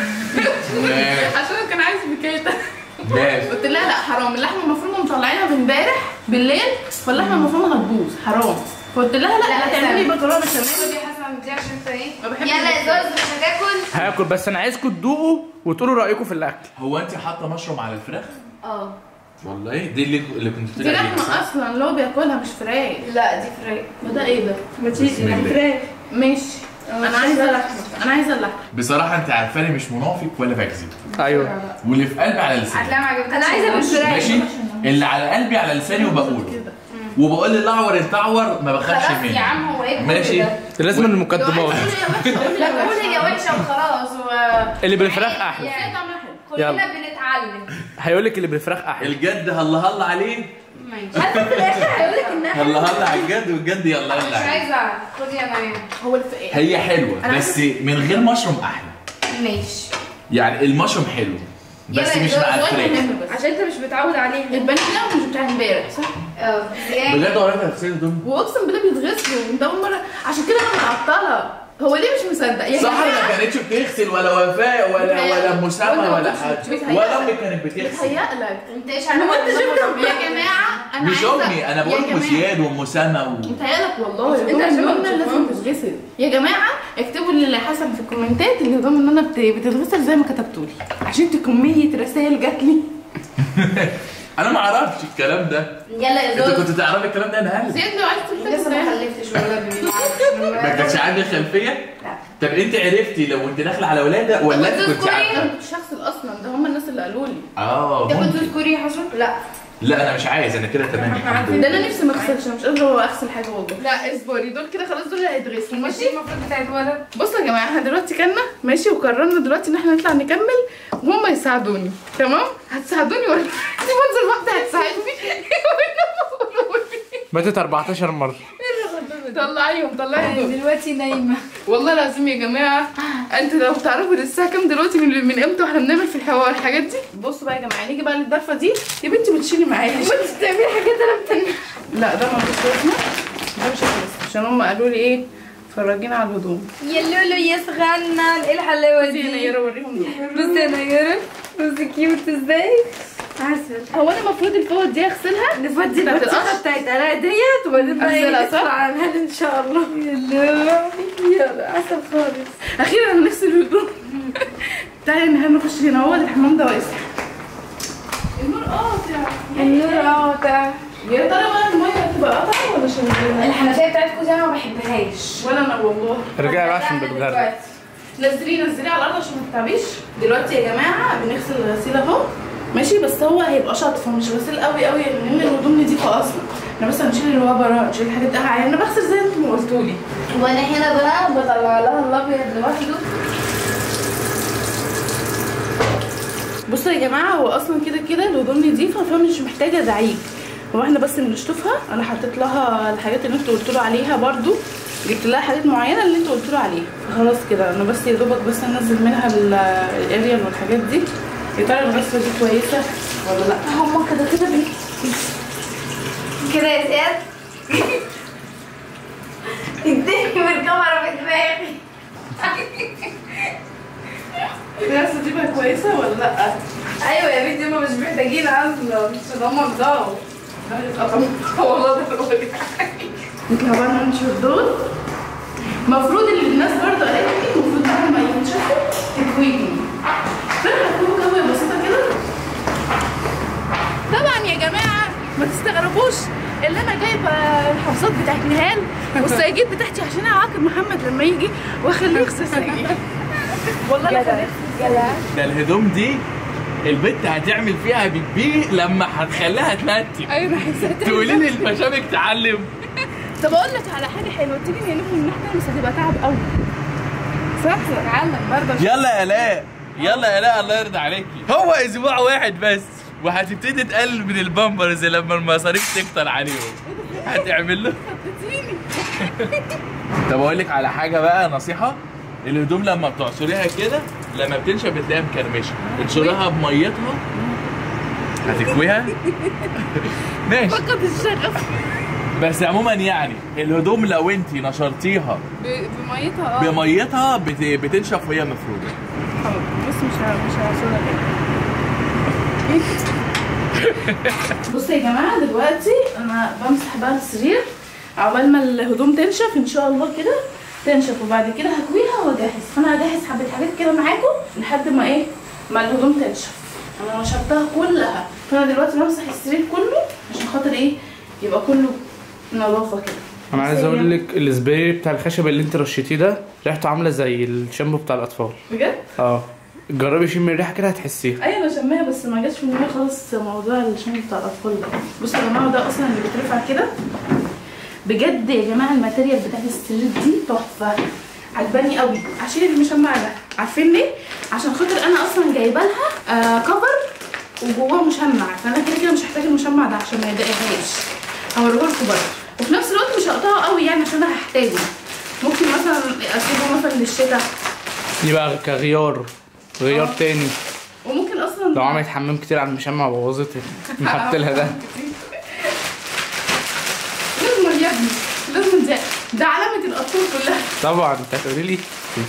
[SPEAKER 4] ماشي
[SPEAKER 1] عشان كان عايز بكاته
[SPEAKER 4] ماشي
[SPEAKER 1] قلت لها لا حرام اللحمه المفروض مطلعينها من امبارح بالليل فاللحمه المفروض هتبوظ حرام فقلت لها لا
[SPEAKER 3] لا،
[SPEAKER 1] لا تعملي
[SPEAKER 3] استنى.
[SPEAKER 1] مكرونه
[SPEAKER 3] خدي
[SPEAKER 1] بشاميل
[SPEAKER 3] يا حسن دي عشان انت ايه
[SPEAKER 1] ما بحبش
[SPEAKER 3] يلا يا
[SPEAKER 1] البكاته.
[SPEAKER 3] زوز مش هتاكل
[SPEAKER 2] هاكل بس انا عايزكم تدوقوا وتقولوا رايكم في الاكل
[SPEAKER 4] هو انت حاطه مشروم على الفراخ
[SPEAKER 3] اه
[SPEAKER 4] والله دي اللي اللي كنت
[SPEAKER 1] دي
[SPEAKER 4] بتقولي عليها
[SPEAKER 1] لحمه
[SPEAKER 4] صح؟
[SPEAKER 1] اصلا اللي هو بياكلها مش فراخ
[SPEAKER 3] لا دي فراخ
[SPEAKER 1] ما ده ايه ده ما
[SPEAKER 4] بسم الله.
[SPEAKER 1] ماشي انا عايزه لحمه انا عايزه اللحمه
[SPEAKER 4] بصراحه انت عارفاني مش منافق ولا بكذب
[SPEAKER 2] ايوه
[SPEAKER 4] واللي في قلبي على لساني
[SPEAKER 3] هتلاقي ما عجبتكش انا عايزه بالفراخ
[SPEAKER 4] ماشي اللي على قلبي على لساني وبقوله وبقول للاعور التعور ما بخافش
[SPEAKER 3] خلاص يا
[SPEAKER 4] منه
[SPEAKER 3] عم هو ايه كل
[SPEAKER 4] ماشي.
[SPEAKER 3] ده؟
[SPEAKER 2] لازم المقدمات
[SPEAKER 3] لا قول هي وحشه وخلاص و
[SPEAKER 2] اللي بالفراخ احلى
[SPEAKER 3] يعني
[SPEAKER 2] يلا.
[SPEAKER 3] كلنا بنتعلم
[SPEAKER 2] هيقول لك اللي بالفراخ احلى
[SPEAKER 4] الجد هلا هلا عليه
[SPEAKER 3] ماشي حتى في الاخر هيقول لك انها
[SPEAKER 4] هلا هلا على الجد والجد يلا
[SPEAKER 3] مش
[SPEAKER 4] يلا عليه.
[SPEAKER 3] عايزه خدي انا يعني.
[SPEAKER 1] هو الف... ايه
[SPEAKER 4] هي حلوه
[SPEAKER 1] أنا
[SPEAKER 4] بس من غير مشروم احلى
[SPEAKER 3] ماشي
[SPEAKER 4] يعني المشروم حلو بس
[SPEAKER 3] يلا
[SPEAKER 4] مش
[SPEAKER 3] يا
[SPEAKER 4] مع
[SPEAKER 3] زوز،
[SPEAKER 4] الفراخ
[SPEAKER 1] مهم بس
[SPEAKER 3] عشان انت مش متعود عليها
[SPEAKER 1] البانيه مش بتاع امبارح صح؟
[SPEAKER 3] اه يعني
[SPEAKER 4] بجد وراك تفسير دول
[SPEAKER 1] واقسم بالله بيتغسلوا انت اول مره عشان كده انا متعطله هو ليه مش مصدق يا
[SPEAKER 4] صح
[SPEAKER 1] جماعه
[SPEAKER 4] ما كانتش بتغسل ولا وفاء ولا ولا مسامه
[SPEAKER 1] وأنا
[SPEAKER 4] ولا
[SPEAKER 1] مش-
[SPEAKER 4] حاجه
[SPEAKER 1] بيتهيألك.
[SPEAKER 4] ولا امي كانت بتغسل
[SPEAKER 1] بيتهيألك
[SPEAKER 3] انت ايش
[SPEAKER 1] هو انت شفت يا جماعه انا
[SPEAKER 4] مش
[SPEAKER 1] عايزة-
[SPEAKER 4] امي انا
[SPEAKER 1] يا
[SPEAKER 4] بقول
[SPEAKER 1] جماعة،
[SPEAKER 4] مسياد ومسامه و...
[SPEAKER 1] متهيألك والله
[SPEAKER 3] انت
[SPEAKER 1] هدوم
[SPEAKER 3] عشان ما
[SPEAKER 1] النوم لازم
[SPEAKER 3] بتشوفهاش.
[SPEAKER 1] تتغسل يا جماعه اكتبوا لي حسن في الكومنتات اللي هدوم النوم بت- بتتغسل زي ما كتبتوا لي عشان انت كميه رسائل جات لي
[SPEAKER 4] انا ما اعرفش الكلام ده
[SPEAKER 3] يلا يا
[SPEAKER 4] انت
[SPEAKER 3] زوز
[SPEAKER 4] كنت تعرفي الكلام ده انا هل
[SPEAKER 1] زياد لو عايز تلبس
[SPEAKER 3] لسه ما خلفتش ولا بيبي
[SPEAKER 4] ما كانش عندي خلفيه
[SPEAKER 3] لا.
[SPEAKER 4] طب انت عرفتي لو انت داخله على ولاده ولا انت كنت
[SPEAKER 3] تذكري؟
[SPEAKER 4] عارفه
[SPEAKER 1] انا كنت شخص اصلا ده هم الناس اللي قالوا لي
[SPEAKER 4] اه
[SPEAKER 3] تاخد
[SPEAKER 4] ممكن
[SPEAKER 3] تذكري يا حسن لا
[SPEAKER 4] لا انا مش عايز انا كده تمام الحمد
[SPEAKER 1] ده
[SPEAKER 4] لله
[SPEAKER 1] انا نفسي ما اغسلش انا مش قادره اغسل حاجه والله لا اصبري دول كده خلاص دول اللي هيتغسلوا
[SPEAKER 3] ماشي
[SPEAKER 1] ماشي
[SPEAKER 3] المفروض بتاعت ولد
[SPEAKER 1] بصوا يا جماعه احنا دلوقتي كنا ماشي وقررنا دلوقتي ان احنا نطلع نكمل وهم يساعدوني تمام هتساعدوني ولا دي منظر واحده هتساعدني
[SPEAKER 2] ماتت 14 مره
[SPEAKER 1] طلعيهم طلعي دول
[SPEAKER 3] دلوقتي نايمه
[SPEAKER 1] والله العظيم يا جماعه انتوا لو تعرفوا الساعه كام دلوقتي من من امتى واحنا بنعمل في الحوار الحاجات دي بصوا بقى يا جماعه نيجي بقى للضرفه دي يا بنتي بتشيلي معايا
[SPEAKER 3] انت بتعملي حاجات انا بتعمل
[SPEAKER 1] لا ده ملوش لازمه ده مش هيتغسل عشان هم قالوا لي ايه فرجينا على الهدوم
[SPEAKER 3] يا لولو يا صغنن ايه الحلاوه
[SPEAKER 1] دي
[SPEAKER 3] دي
[SPEAKER 1] نيره اوريهم دول
[SPEAKER 3] بصي يا نيره بصي كيوت ازاي عسل
[SPEAKER 1] هو انا المفروض الفوط دي اغسلها
[SPEAKER 3] نفضي
[SPEAKER 1] بتاعت
[SPEAKER 3] البطيخه
[SPEAKER 1] القش؟
[SPEAKER 3] بتاعت انا ديت وبعدين بقى
[SPEAKER 1] أغسلها،
[SPEAKER 3] ايه
[SPEAKER 1] صح؟
[SPEAKER 3] ندخل على الهل ان شاء الله يلا يلا عسل خالص
[SPEAKER 1] اخيرا انا نفسي الهدوم تعالي نحن نخش هنا هو الحمام ده واسع النور قاطع
[SPEAKER 3] النور قاطع
[SPEAKER 1] يا ترى بقى الميه هتبقى قاطعه ولا شغاله
[SPEAKER 3] الحنفيه بتاعتكم زي ما بحبهاش
[SPEAKER 1] ولا انا والله
[SPEAKER 2] ارجعي بقى عشان بتغرق
[SPEAKER 1] نزليه نزليه على الارض عشان ما تتعبيش دلوقتي يا جماعه بنغسل الغسيل اهو ماشي بس هو هيبقى شطف مش غسيل قوي قوي لان الهدوم نضيفه اصلا احنا بس هنشيل اللي هو بره نشيل الحاجات دي يعني انا بغسل زي انتم ما قلتوا لي
[SPEAKER 3] وانا هنا بقى بطلع لها الابيض لوحده
[SPEAKER 1] بصوا يا جماعه هو اصلا كده كده الهدوم نضيفه فمش محتاجه دعيك هو احنا بس بنشطفها انا حطيت لها الحاجات اللي انتوا قلتوا له عليها برضو جبت لها حاجات معينه اللي انتوا قلتوا له عليها خلاص كده انا بس يا دوبك بس انزل منها ال- الاريال والحاجات دي يا ترى الغسله دي كويسه ولا لا
[SPEAKER 3] هما كده كده بي كده يا زياد اديني بالكاميرا في دماغي
[SPEAKER 1] الغسله دي بقى كويسه ولا لا
[SPEAKER 3] ايوه يا بنتي هما مش محتاجين اصلا عشان هما بضاعوا
[SPEAKER 1] والله ده هو اللي نطلع بقى ننشر دول المفروض اللي الناس برضه قالت لي المفروض بعد ما ينشفوا تكويهم فانا هكون كويه بسيطه كده طبعا يا جماعه ما تستغربوش اللي انا جايبه الحفظات بتاعت نهال والسيجيد بتاعتي عشان اعاقب محمد لما يجي واخليه يغسل سيجيد والله انا خليت
[SPEAKER 4] ده الهدوم دي البت هتعمل فيها بيبي لما هتخليها تنتي
[SPEAKER 1] ايوه حسيت
[SPEAKER 4] تقولي لي المشابك تعلم
[SPEAKER 1] طب اقول لك على حاجه حلوه تيجي نقلبهم من ناحيه مش هتبقى تعب قوي صح عنك برضه
[SPEAKER 4] يلا يا الاء يلا يا الاء الله يرضى عليكي هو اسبوع واحد بس وهتبتدي تقلل من البامبرز لما المصاريف تكتر عليهم هتعمل له طب اقول لك على حاجه بقى نصيحه الهدوم لما بتعصريها كده لما بتنشف بتلاقيها مكرمشه انشريها بميتها هتكويها ماشي
[SPEAKER 1] فقد الشغف
[SPEAKER 4] بس عموما يعني الهدوم لو انت نشرتيها
[SPEAKER 1] ب- بميتها اه
[SPEAKER 4] بميتها بت- بتنشف وهي مفروده
[SPEAKER 1] خلاص بص مش ه- مش هوصلها تاني بصوا يا جماعه دلوقتي انا بمسح بقى السرير عقبال ما الهدوم تنشف ان شاء الله كده تنشف وبعد كده هكويها واجهز فانا هجهز حبه حاجات كده معاكم لحد ما ايه ما الهدوم تنشف انا نشرتها كلها فانا دلوقتي بمسح السرير كله عشان خاطر ايه يبقى كله نظافه كده
[SPEAKER 2] انا عايز
[SPEAKER 1] بس هي-
[SPEAKER 2] اقول لك السبراي بتاع الخشب اللي انت رشيتيه ده ريحته عامله زي الشامبو بتاع الاطفال
[SPEAKER 1] بجد
[SPEAKER 2] اه جربي شم الريحه كده هتحسيها
[SPEAKER 1] ايوه انا شماها بس ما جاش في دماغي خالص موضوع الشامبو بتاع الاطفال ده بصوا يا جماعه ده اصلا اللي بيترفع كده بجد يا جماعه الماتيريال بتاعت السرير دي تحفه عجباني قوي عشان المشمع ده عارفين ليه عشان خاطر انا اصلا جايبه لها آه كفر وجواه مشمع فانا كده كده مش هحتاج المشمع ده عشان ما يضايقهاش هوريه لكم برضه وفي نفس الوقت مش هقطعه قوي يعني عشان انا هحتاجه ممكن مثلا اسيبه مثلا للشتاء
[SPEAKER 2] يبقى كغيار غيار
[SPEAKER 1] آه.
[SPEAKER 2] تاني
[SPEAKER 1] وممكن اصلا
[SPEAKER 2] لو عملت حمام كتير على المشمع بوظت نحط لها ده
[SPEAKER 1] لازم يا ابني لازم ده ده علامة الأطفال كلها
[SPEAKER 2] طبعا انت هتقولي لي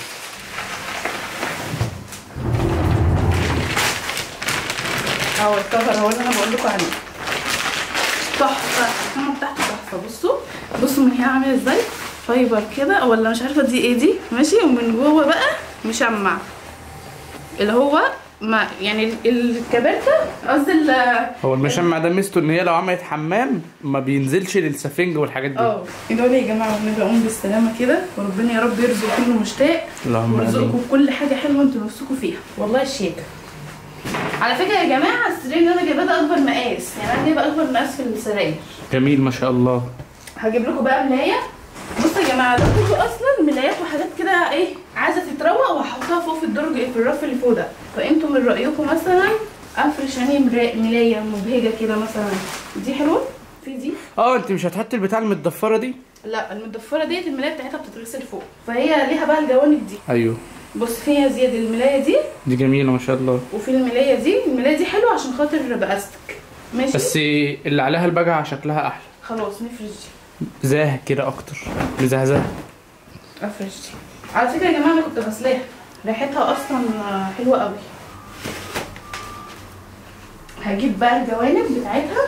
[SPEAKER 1] اهو الكفر هو اللي انا بقول لكم عليه تحفة الخامة بتاعته تحفة بصوا بصوا من هنا عامل ازاي فايبر كده ولا مش عارفة دي ايه دي ماشي ومن جوه بقى مشمع اللي هو ما يعني ال- الكبارتة قصدي ال-
[SPEAKER 2] هو المشمع ده ميزته ان هي لو عملت حمام ما بينزلش للسفنج والحاجات دي
[SPEAKER 1] اه ادعوا لي يا جماعه ونبقى قوم بالسلامه كده وربنا يا رب يرزق كل مشتاق
[SPEAKER 2] اللهم
[SPEAKER 1] ويرزقكم
[SPEAKER 2] امين
[SPEAKER 1] بكل حاجه حلوه انتوا نفسكم فيها والله شيك على فكره يا جماعه السرير اللي انا جايباه ده اكبر مقاس يعني انا جايبه اكبر مقاس في السراير
[SPEAKER 2] جميل ما شاء الله
[SPEAKER 1] هجيب لكم بقى ملايه بصوا يا جماعه ده كله اصلا ملايات وحاجات كده ايه عايزه تتروق وهحطها فوق في الدرج في الرف اللي فوق ده فانتوا من رايكم مثلا افرش يعني مرا- ملايه مبهجه كده مثلا دي حلوه في دي
[SPEAKER 2] اه انت مش هتحطي البتاع المتضفره دي
[SPEAKER 1] لا المدفره ديت الملايه بتاعتها بتتغسل فوق فهي ليها بقى الجوانب دي
[SPEAKER 2] ايوه
[SPEAKER 1] بص فيها زياده الملايه دي
[SPEAKER 2] دي جميله ما شاء الله
[SPEAKER 1] وفي الملايه دي الملايه دي حلوه عشان خاطر باستك ماشي
[SPEAKER 2] بس اللي عليها البجعه شكلها احلى
[SPEAKER 1] خلاص نفرش دي
[SPEAKER 2] زاهق كده اكتر مزهزه
[SPEAKER 1] افرش دي على فكره يا جماعه انا كنت غسلاها ريحتها اصلا حلوه قوي هجيب بقى الجوانب بتاعتها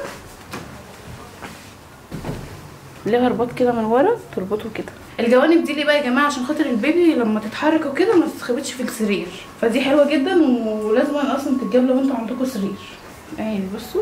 [SPEAKER 1] ليها رباط كده من ورا تربطه كده الجوانب دي ليه بقى يا جماعه عشان خاطر البيبي لما تتحرك وكده ما تتخبطش في السرير فدي حلوه جدا ولازم اصلا تتجاب لو انتوا عندكم سرير اهي بصوا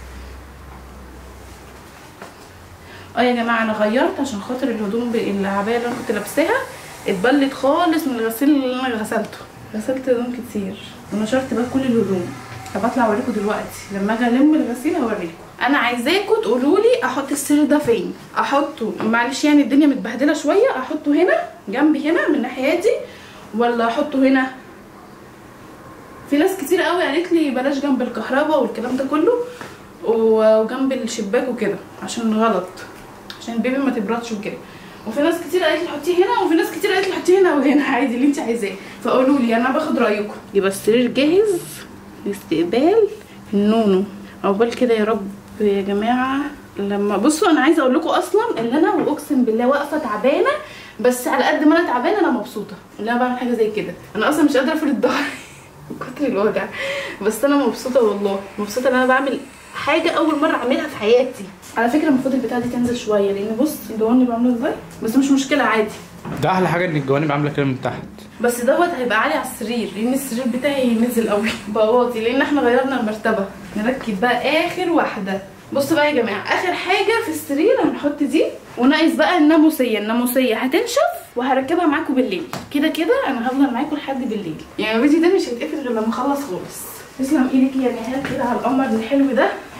[SPEAKER 1] اه يا جماعه انا غيرت عشان خاطر الهدوم ب- العبايه اللي انا كنت لابساها اتبلت خالص من الغسيل اللي انا غسلته غسلت هدوم كتير ونشرت بقى كل الهدوم هبطلع اوريكم دلوقتي لما اجي الم الغسيل هوريكم انا عايزاكم تقولوا لي احط السرير ده فين احطه معلش يعني الدنيا متبهدله شويه احطه هنا جنبي هنا من الناحيه دي ولا احطه هنا في ناس كتير قوي قالت لي بلاش جنب الكهرباء والكلام ده كله و- وجنب الشباك وكده عشان غلط عشان البيبي ما تبردش وكده وفي ناس كتير قالت لي حطيه هنا وفي ناس كتير قالت لي حطيه هنا وهنا عادي اللي انت عايزاه فقولوا لي انا باخد رايكم يبقى السرير جاهز لاستقبال النونو عقبال كده يا رب يا جماعه لما بصوا انا عايزه اقول لكم اصلا ان انا واقسم بالله واقفه تعبانه بس على قد ما انا تعبانه انا مبسوطه ان انا بعمل حاجه زي كده انا اصلا مش قادره افرد ظهري من كتر الوجع بس انا مبسوطه والله مبسوطه ان انا بعمل حاجه اول مره اعملها في حياتي على فكره المفروض البتاعه دي تنزل شويه لان بص الجوانب عامله ازاي بس مش مشكله عادي
[SPEAKER 2] ده احلى حاجه ان الجوانب عامله كده من تحت
[SPEAKER 1] بس دوت هيبقى عالي على السرير لان السرير بتاعي نزل قوي بقى واطي لان احنا غيرنا المرتبه نركب بقى اخر واحده بصوا بقى يا جماعه اخر حاجه في السرير هنحط دي وناقص بقى الناموسيه الناموسيه هتنشف وهركبها معاكم بالليل كده كده انا هفضل معاكم لحد بالليل يعني الفيديو ده مش هيتقفل غير لما اخلص خالص تسلم ايدك يا نهال كده على القمر الحلو ده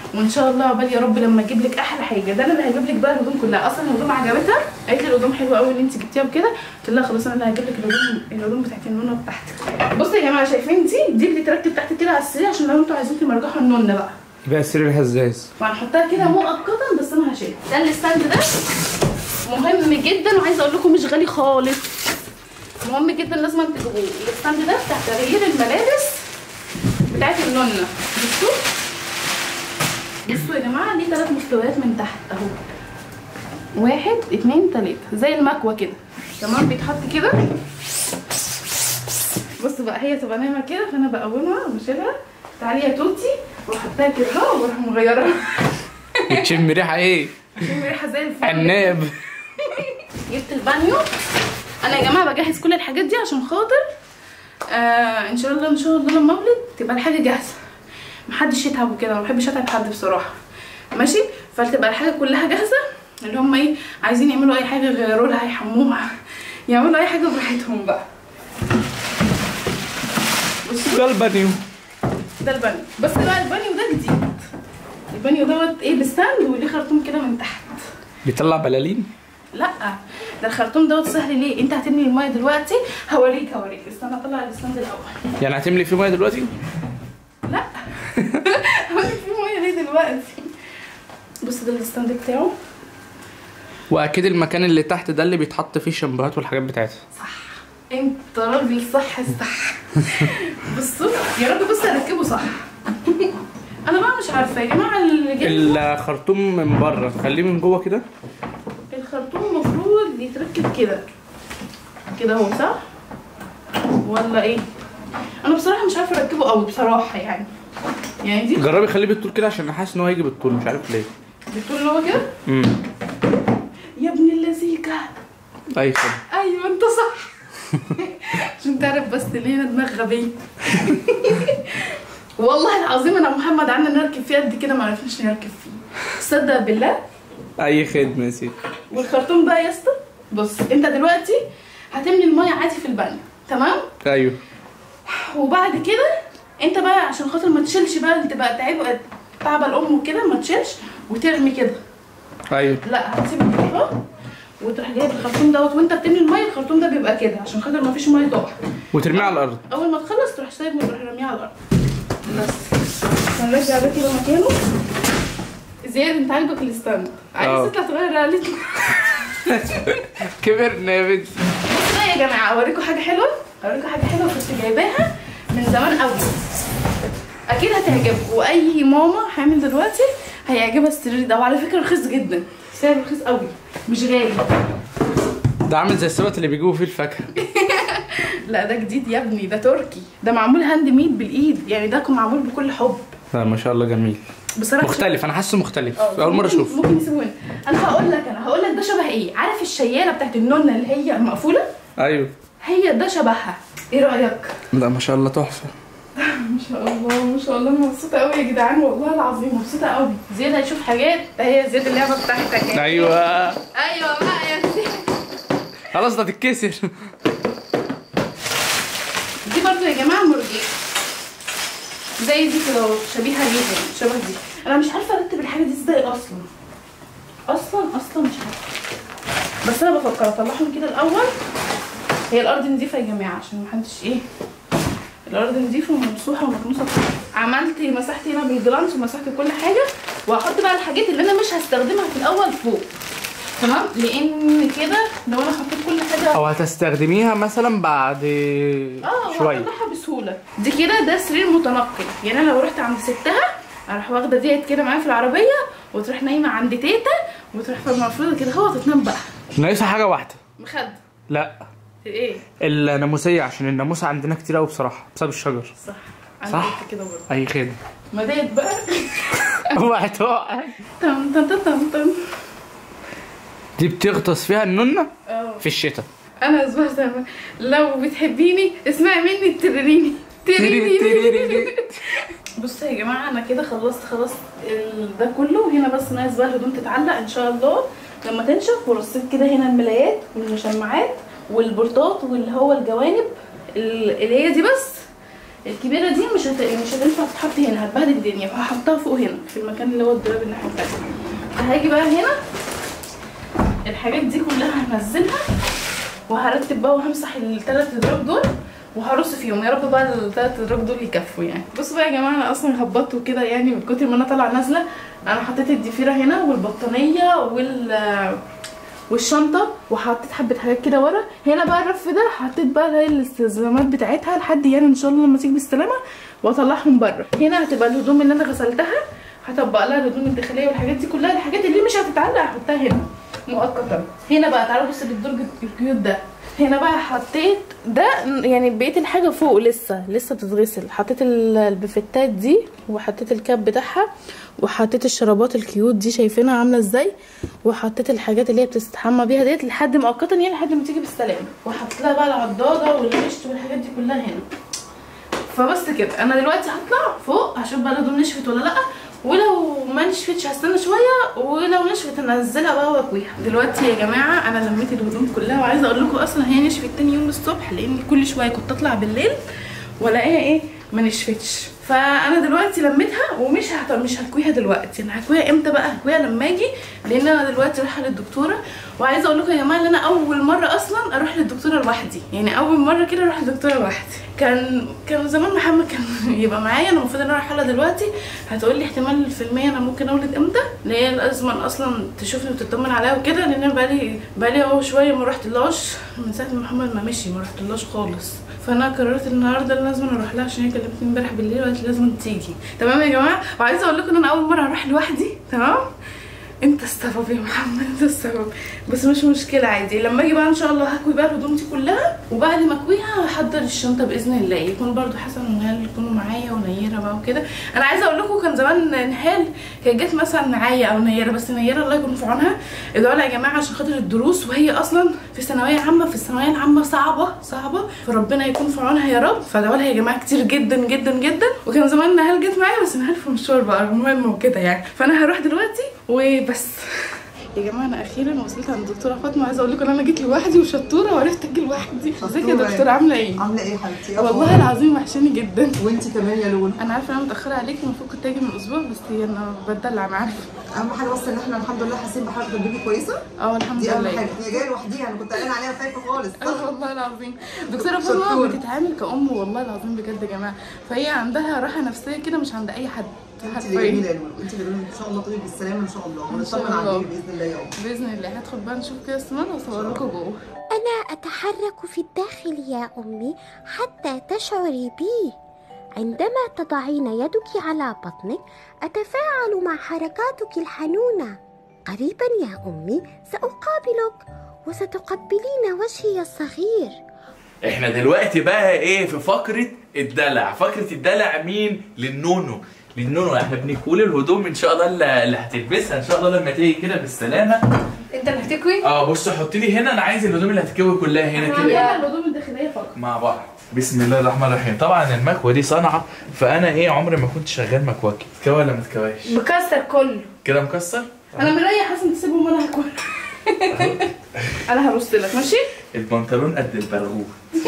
[SPEAKER 1] وان شاء الله عقبال يا رب لما اجيب لك احلى حاجه ده انا اللي هجيب لك بقى الهدوم كلها اصلا الهدوم عجبتها قالت لي الهدوم حلوه قوي اللي انت جبتيها وكده قلت لها خلاص انا اللي هجيب لك الهدوم الهدوم بتاعت النونه بتاعتك بصوا يا جماعه شايفين دي دي اللي تركب تحت كده على السرير عشان لو انتوا عايزين تمرجحوا النونه بقى
[SPEAKER 2] يبقى سرير هزاز
[SPEAKER 1] وهنحطها كده مؤقتا بس انا هشيل ده الستاند ده مهم جدا وعايزه اقول لكم مش غالي خالص مهم جدا لازم تجيبوه الستاند ده بتاع تغيير الملابس بتاعت النونه بصوا بصوا يا جماعه ليه ثلاث مستويات من تحت اهو واحد اتنين تلاته زي المكوه كده تمام بيتحط كده بص بقى هي تبقى نايمه كده فانا بقومها وبشيلها تعالي يا توتي واحطها كده اهو واروح مغيرها
[SPEAKER 2] بتشم ريحه ايه
[SPEAKER 1] شم ريحه زي الفل
[SPEAKER 2] عناب
[SPEAKER 1] جبت البانيو انا يا جماعه بجهز كل الحاجات دي عشان خاطر آه ان شاء الله ان شاء الله لما اولد تبقى الحاجه جاهزه محدش يتعب وكده ما بحبش اتعب حد بصراحه ماشي فتبقى الحاجه كلها جاهزه اللي هم ايه عايزين يعملوا اي حاجه يغيروا لها يحموها يعملوا اي حاجه براحتهم بقى بصوا
[SPEAKER 2] ده البانيو
[SPEAKER 1] ده البانيو بس بقى البانيو ده جديد البانيو دوت ايه بستاند وليه خرطوم كده من تحت
[SPEAKER 2] بيطلع بلالين
[SPEAKER 1] لا ده الخرطوم دوت سهل ليه انت هتملي الميه دلوقتي هوريك هوريك استنى اطلع الستاند الاول
[SPEAKER 2] يعني هتملي فيه ميه دلوقتي
[SPEAKER 1] لا هوريك في ميه ليه دلوقتي بص ده الستاند بتاعه
[SPEAKER 2] واكيد المكان اللي تحت ده اللي بيتحط فيه الشامبوهات والحاجات بتاعتها
[SPEAKER 1] انت راجل صح الصح بصوا يا رب بص اركبه صح انا بقى مش عارفه يا جماعه اللي جاي
[SPEAKER 2] الخرطوم من بره خليه من جوه كده
[SPEAKER 1] الخرطوم المفروض يتركب كده كده اهو صح ولا ايه انا بصراحه مش عارفه اركبه قوي بصراحه يعني يعني دي
[SPEAKER 2] جربي خليه بالطول كده عشان حاسس ان هو هيجي بالطول مش عارف ليه
[SPEAKER 1] بتقول اللي هو كده
[SPEAKER 2] امم
[SPEAKER 1] يا ابن اللذيكه
[SPEAKER 2] اي خدمه
[SPEAKER 1] ايوه انت صح عشان تعرف بس ليه انا دماغ غبيه والله العظيم انا محمد عنا نركب فيه قد كده ما عرفناش نركب فيه تصدق بالله
[SPEAKER 2] اي خدمه يا سيدي
[SPEAKER 1] والخرطوم بقى يا اسطى بص انت دلوقتي هتملي الميه عادي في البانيو تمام
[SPEAKER 2] ايوه
[SPEAKER 1] وبعد كده انت بقى عشان خاطر ما تشيلش بقى تبقى تعب تعب الام وكده ما تشيلش وترمي كده
[SPEAKER 2] ايوه
[SPEAKER 1] لا هتسيب كده وتروح جايب الخرطوم دوت وانت بتملي الميه الخرطوم ده بيبقى كده عشان خاطر ما فيش ميه تقع
[SPEAKER 2] وترميه على الارض
[SPEAKER 1] اول ما تخلص تروح سايبه وتروح راميه على الارض بس هنرجع ده كده مكانه زياد انت عاجبك الستاند عايز
[SPEAKER 2] اه.
[SPEAKER 1] تطلع تغير عليه
[SPEAKER 2] كبرنا يا بنتي
[SPEAKER 1] بصوا بقى يا جماعه اوريكم حاجه حلوه اوريكم حاجه حلوه كنت جايباها من زمان قوي اكيد هتعجبكم واي ماما حامل دلوقتي هيعجبها السرير ده وعلى فكره رخيص جدا سعر رخيص قوي مش غالي
[SPEAKER 2] ده عامل زي السبت اللي بيجيبوا فيه الفاكهه
[SPEAKER 1] لا ده جديد يا ابني ده تركي ده معمول هاند ميد بالايد يعني ده كان معمول بكل حب
[SPEAKER 2] لا ما شاء الله جميل
[SPEAKER 1] بصراحه
[SPEAKER 2] مختلف انا حاسه مختلف
[SPEAKER 1] اه،
[SPEAKER 2] اول مره
[SPEAKER 1] ممكن-
[SPEAKER 2] اشوفه
[SPEAKER 1] ممكن يسيبوه هنا انا هقول لك انا هقول لك ده شبه ايه عارف الشياله بتاعت النونه اللي هي مقفوله
[SPEAKER 2] ايوه
[SPEAKER 1] هي ده شبهها ايه رايك
[SPEAKER 2] لا ما شاء الله تحفه
[SPEAKER 1] ما شاء الله ما شاء الله انا مبسوطه قوي يا جدعان والله العظيم مبسوطه قوي زياد هيشوف حاجات هي زياد اللعبه بتاعتك
[SPEAKER 2] ايوه
[SPEAKER 1] ايوه بقى يا زياد
[SPEAKER 2] خلاص ده تتكسر
[SPEAKER 1] دي برضو يا جماعه مرجية زي دي كده اهو شبيهه ليها شبه دي انا مش عارفه ارتب الحاجه دي ازاي اصلا اصلا اصلا مش عارفه بس انا بفكر اطلعهم كده الاول هي الارض نظيفه يا جماعه عشان محدش ايه الارض نظيفه وممسوحه ومكنوسه عملت مسحت هنا بالجلانس ومسحت كل حاجه وهحط بقى الحاجات اللي انا مش هستخدمها في الاول فوق تمام لان كده لو انا حطيت كل حاجه
[SPEAKER 2] او هتستخدميها مثلا بعد
[SPEAKER 1] اه
[SPEAKER 2] شويه
[SPEAKER 1] وهطلعها بسهوله دي كده ده سرير متنقل يعني انا لو رحت عند ستها اروح واخده ديت كده معايا في العربيه وتروح نايمه عند تيتا وتروح في المفروض كده هو تنام بقى
[SPEAKER 2] ناقصها حاجه واحده
[SPEAKER 1] مخد
[SPEAKER 2] لا
[SPEAKER 1] ايه
[SPEAKER 2] الناموسيه عشان الناموسه عندنا كتير قوي بصراحه بسبب الشجر
[SPEAKER 1] صح انا
[SPEAKER 2] صح.
[SPEAKER 1] قلت كده برضه
[SPEAKER 2] اي خدمه
[SPEAKER 1] ما ديت بقى
[SPEAKER 2] اوعى تقع
[SPEAKER 1] تم تم تم تم تم
[SPEAKER 2] دي بتغطس فيها النونه
[SPEAKER 1] اه
[SPEAKER 2] في الشتاء
[SPEAKER 1] انا اسمع لو بتحبيني اسمعي مني التريريني تريريني بصوا يا جماعه انا كده خلصت خلاص ال- ده كله هنا بس ناقص بقى الهدوم تتعلق ان شاء الله لما تنشف ورصيت كده هنا الملايات والمشمعات والبورتات واللي هو الجوانب ال- اللي هي دي بس الكبيره دي مش هت... مش هتنفع تتحط هنا هتبهدل الدنيا فهحطها فوق هنا في المكان اللي هو الدولاب الناحيه التانيه فهاجي بقى هنا الحاجات دي كلها هنزلها وهرتب بقى وهمسح الثلاث ادراج دول وهرص فيهم يا رب بقى الثلاث ادراج دول يكفوا يعني بصوا بقى يا جماعه انا اصلا هبطت وكده يعني من كتر ما انا طالعه نازله انا حطيت الضفيره هنا والبطانيه وال والشنطه وحطيت حبه حاجات كده ورا هنا بقى الرف ده حطيت بقى اللي هي الاستلزامات بتاعتها لحد يعني ان شاء الله لما تيجي بالسلامه واطلعهم بره هنا هتبقى الهدوم اللي انا غسلتها هطبق لها الهدوم الداخليه والحاجات دي كلها الحاجات اللي مش هتتعلق هحطها هنا مؤقتا هنا بقى تعالوا بصوا للدرج الكيوت ده هنا بقى حطيت ده يعني بقيت الحاجه فوق لسه لسه بتتغسل حطيت ال- البفتات دي وحطيت الكاب بتاعها وحطيت الشرابات الكيوت دي شايفينها عامله ازاي وحطيت الحاجات اللي هي بتستحمى بيها ديت لحد مؤقتا يعني لحد ما تيجي بالسلامه وحطيت لها بقى العضاده والمشط والحاجات دي كلها هنا فبس كده انا دلوقتي هطلع فوق هشوف بقى الهدوم نشفت ولا لا ولو ما نشفتش هستنى شويه ولو نشفت انزلها بقى واكويها دلوقتي يا جماعه انا لميت الهدوم كلها وعايزه اقول لكم اصلا هي نشفت تاني يوم الصبح لان كل شويه كنت اطلع بالليل والاقيها ايه ما نشفتش فانا دلوقتي لميتها ومش هت... مش هكويها دلوقتي انا هكويها امتى بقى هكويها لما اجي لان انا دلوقتي رايحه للدكتوره وعايزه اقول لكم يا جماعه ان انا اول مره اصلا اروح للدكتوره لوحدي يعني اول مره كده اروح للدكتوره لوحدي كان كان زمان محمد كان يبقى معايا انا المفروض ان انا رايحه لها دلوقتي هتقول لي احتمال في المية انا ممكن اولد امتى اللي هي لازم اصلا تشوفني وتطمن عليا وكده لان انا بقالي بقالي اهو شويه ما رحتلهاش من ساعه ما محمد ما مشي ما رحتلهاش خالص فانا قررت النهارده ان لازم اروح لها عشان هي كلمتني امبارح بالليل وقالت لي لازم تيجي تمام يا جماعه وعايزه اقول لكم ان انا اول مره اروح لوحدي تمام انت السبب يا محمد انت السبب بس مش مشكله عادي لما اجي بقى ان شاء الله هكوي بقى الهدوم دي كلها وبعد ما اكويها هحضر الشنطه باذن الله يكون برضو حسن ونهال يكونوا معايا ونيره بقى وكده انا عايزه اقول لكم كان زمان نهال كانت جت مثلا معايا او نيره بس نيره الله يكون في عونها ادعوا لها يا جماعه عشان خاطر الدروس وهي اصلا في ثانويه عامه في الثانويه العامه صعبه صعبه فربنا يكون في عونها يا رب فادعوا لها يا جماعه كتير جدا جدا جدا وكان زمان نهال جت معايا بس نهال في مشوار بقى مهم وكده يعني فانا هروح دلوقتي وبس يا جماعه انا اخيرا وصلت عند الدكتوره فاطمه عايزه اقول لكم ان انا جيت لوحدي وشطوره وعرفت اجي لوحدي ازيك يا
[SPEAKER 5] شطورة.
[SPEAKER 1] دكتوره عامله ايه
[SPEAKER 5] عامله ايه يا حبيبتي
[SPEAKER 1] والله العظيم وحشاني جدا
[SPEAKER 5] وانت كمان يا لولو
[SPEAKER 1] انا عارفه ان انا متاخره عليكي المفروض كنت اجي من اسبوع بس هي انا بتدلع انا عارفه
[SPEAKER 5] اهم حاجه بس ان احنا الحمد لله حاسين بحركه البيبي كويسه
[SPEAKER 1] اه الحمد
[SPEAKER 5] دي اهم
[SPEAKER 1] لله
[SPEAKER 5] حاجه هي جايه لوحدها انا كنت قلقانه عليها خايفه خالص
[SPEAKER 1] اه والله العظيم دكتوره فاطمه
[SPEAKER 5] شطورة.
[SPEAKER 1] بتتعامل كأم والله العظيم بجد يا جماعه فهي عندها راحه نفسية كده مش عند اي حد
[SPEAKER 5] انت اللي جميله يا لولو انت اللي جميله ان شاء الله طيب بالسلامه ان شاء الله
[SPEAKER 1] إن شاء
[SPEAKER 5] ونطمن على
[SPEAKER 1] الله.
[SPEAKER 5] البيبي باذن الله يا ام
[SPEAKER 1] باذن الله هدخل بقى نشوف كده السمان واصور لكم جوه
[SPEAKER 6] أنا أتحرك في الداخل يا أمي حتى تشعري بي عندما تضعين يدك على بطنك أتفاعل مع حركاتك الحنونة قريبا يا أمي سأقابلك وستقبلين وجهي الصغير
[SPEAKER 4] احنا دلوقتي بقى ايه في فقرة الدلع فقرة الدلع مين للنونو للنونو احنا بنكول الهدوم ان شاء الله اللي اللي هتلبسها ان شاء الله لما تيجي كده بالسلامة
[SPEAKER 3] انت اللي هتكوي
[SPEAKER 4] اه بص حط لي هنا انا عايز الهدوم اللي هتتكوي كلها هنا كده
[SPEAKER 1] عندنا الهدوم الداخليه فقط
[SPEAKER 4] مع بعض بسم الله الرحمن الرحيم طبعا المكوه دي صنعه فانا ايه عمري ما كنت شغال مكواكي تكوى ولا ما تكواش
[SPEAKER 3] مكسر كله
[SPEAKER 4] كده مكسر
[SPEAKER 1] انا مريح حسن تسيبهم وانا هاكل انا هرص لك ماشي
[SPEAKER 4] البنطلون قد البرغوث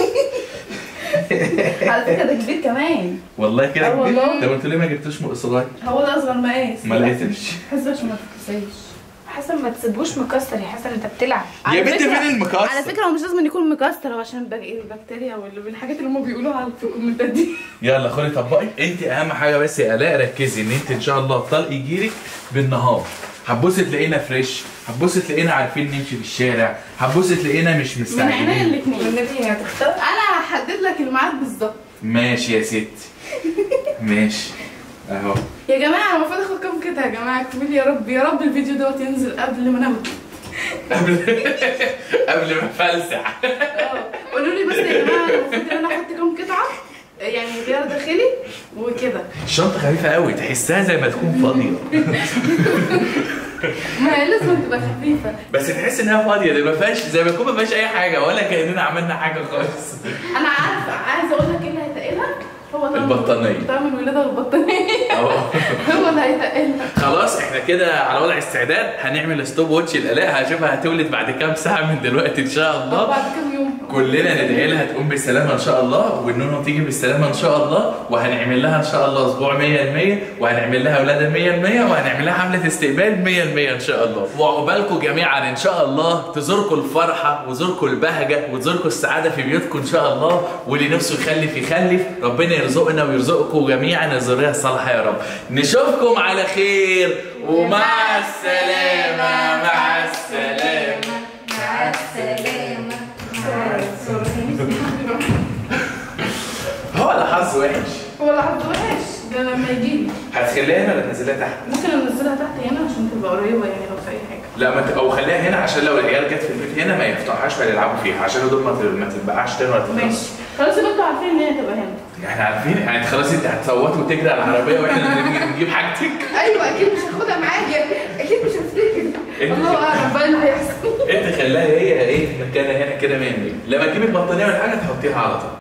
[SPEAKER 1] على فكره ده كبير كمان
[SPEAKER 4] والله كده
[SPEAKER 1] آه
[SPEAKER 4] كبير
[SPEAKER 1] والله.
[SPEAKER 4] طب انتوا ليه ما جبتوش م- صغير
[SPEAKER 1] هو ده اصغر مقاس
[SPEAKER 4] ما لقيتش
[SPEAKER 1] حاسه عشان ما تكسيش
[SPEAKER 3] حسن ما تسيبوش مكسر يا حسن انت بتلعب
[SPEAKER 4] يا
[SPEAKER 1] على
[SPEAKER 4] بنت
[SPEAKER 1] فكرة-
[SPEAKER 4] فين المكسر
[SPEAKER 1] على فكره هو مش لازم يكون مكسر هو عشان البك- البكتيريا والحاجات اللي هم بيقولوها على الكومنتات دي
[SPEAKER 4] يلا خدي طبقي انت اهم حاجه بس يا الاء ركزي ان انت ان شاء الله الطلق يجيلك بالنهار هتبصي تلاقينا فريش هتبصي تلاقينا عارفين نمشي في الشارع هتبصي تلاقينا مش
[SPEAKER 1] من عينيا
[SPEAKER 4] مستعجلين
[SPEAKER 1] الاثنين
[SPEAKER 3] والنبي هتختار
[SPEAKER 1] انا هحدد لك الميعاد بالظبط
[SPEAKER 4] ماشي يا ستي ماشي اهو
[SPEAKER 1] يا جماعه المفروض اخد كام كده يا جماعه اكتبوا يا رب يا رب الفيديو دوت ينزل قبل ما انام
[SPEAKER 4] قبل قبل ما افلسع
[SPEAKER 1] اه قولوا لي بس يا جماعه المفروض ان انا احط كام قطعه يعني غير داخلي وكده
[SPEAKER 4] الشنطه خفيفه قوي تحسها زي ما تكون فاضيه
[SPEAKER 1] ما هي لازم تبقى خفيفه
[SPEAKER 4] بس تحس انها فاضيه دي ما فيهاش زي ما يكون ما فيهاش اي حاجه ولا كاننا عملنا حاجه خالص
[SPEAKER 1] انا عارفه عايزه اقول لك ايه اللي هيتقلها هو طعم
[SPEAKER 4] البطانية.
[SPEAKER 1] طعم الولاده والبطانيه
[SPEAKER 4] اهو
[SPEAKER 1] هو اللي هيتقلها
[SPEAKER 4] خلاص احنا كده على وضع استعداد هنعمل ستوب واتش الالاء هشوفها هتولد بعد كام ساعه من دلوقتي ان شاء
[SPEAKER 1] أو
[SPEAKER 4] الله
[SPEAKER 1] بعد كام يوم
[SPEAKER 4] كلنا ندعي لها تقوم بالسلامه ان شاء الله والنونو تيجي بالسلامه ان شاء الله وهنعمل لها ان شاء الله اسبوع 100% وهنعمل لها ولاده 100% وهنعمل لها حمله استقبال 100% ان شاء الله وعقبالكم جميعا ان شاء الله تزوركم الفرحه وتزوركم البهجه وتزوركم السعاده في بيوتكم ان شاء الله واللي نفسه يخلف يخلف ربنا يرزقنا ويرزقكم جميعا الذريه الصالحه يا رب نشوفكم على خير ومع السلامه مع السلامه
[SPEAKER 3] مع السلامة
[SPEAKER 4] هو ده حظ وحش
[SPEAKER 1] هو لا حد وحش ده لما يجيلي
[SPEAKER 4] هتخليها هنا ولا تنزلها تحت؟
[SPEAKER 1] ممكن انزلها تحت هنا عشان تبقى قريبه يعني لو في اي حاجه
[SPEAKER 4] لا ما ت... او خليها هنا عشان لو العيال جت في البيت هنا ما يفتحوهاش ولا يلعبوا فيها عشان دول ما ت- ما تتبقعش تاني ولا تتكسر.
[SPEAKER 1] ماشي خلاص يبقى انتوا عارفين ان هي تبقى هنا
[SPEAKER 4] احنا عارفين يعني خلاص انت هتصوت وتجري على العربيه واحنا اللي نيجي نجيب حاجتك
[SPEAKER 1] ايوه اكيد مش هاخدها معايا اكيد مش هفتكر
[SPEAKER 4] انت
[SPEAKER 1] الله اعلم بقى اللي هيحصل
[SPEAKER 4] انت خلاها هي ايه مكانها هنا كده 100 لما تجيب البطانيه ولا حاجه تحطيها على طول